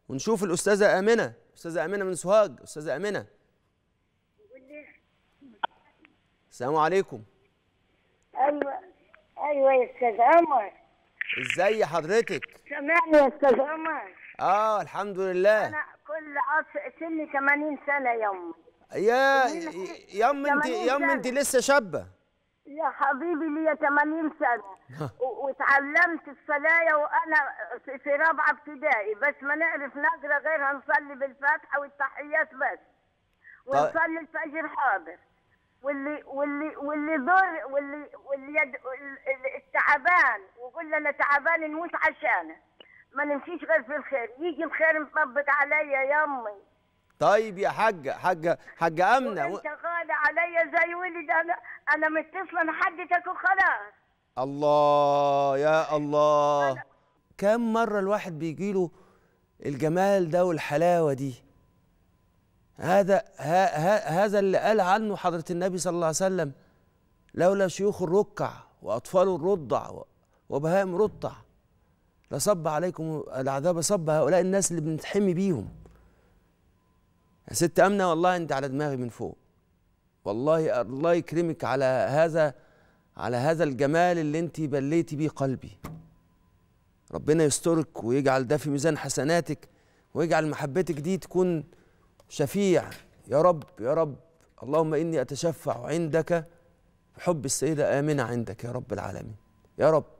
ونشوف الاستاذه امنه استاذه امنه من سوهاج استاذه امنه السلام عليكم ايوه ايوه يا استاذ عمر ازي حضرتك سامعني يا استاذ عمر اه الحمد لله انا كل عصر سني 80 سنه يا امي يا يا ام انت 80 يا ام انت سنة. لسه شابه يا حبيبي ليا 80 سنه و- واتعلمت الصلاه وانا في في رابعه ابتدائي بس ما نعرف نقرا غير هنصلي بالفاتحه والتحيات بس ونصلي الفجر حاضر واللي واللي واللي ضر واللي واللي يد ال- التعبان ويقول لي انا تعبان نموت عشانه ما نمشيش غير في الخير يجي الخير مطبق عليا يا امي طيب يا حاجه حاجه حاجه امنه و... انت غالي عليا زي ولد انا انا متصله محدتك وخلاص الله يا الله كم مرة الواحد بيجيله الجمال ده والحلاوة دي هذا ها ها هذا اللي قال عنه حضرة النبي صلى الله عليه وسلم لولا شيوخ الركع وأطفال الرضع و- وبهائم رضع لصب عليكم العذاب صب هؤلاء الناس اللي بنتحمي بيهم يا ست أمنة والله أنت على دماغي من فوق والله الله يكرمك على هذا على هذا الجمال اللي انت بليتي بيه قلبي ربنا يسترك ويجعل ده في ميزان حسناتك ويجعل محبتك دي تكون شفيع يا رب يا رب اللهم اني اتشفع عندك بحب السيده امنه عندك يا رب العالمين يا رب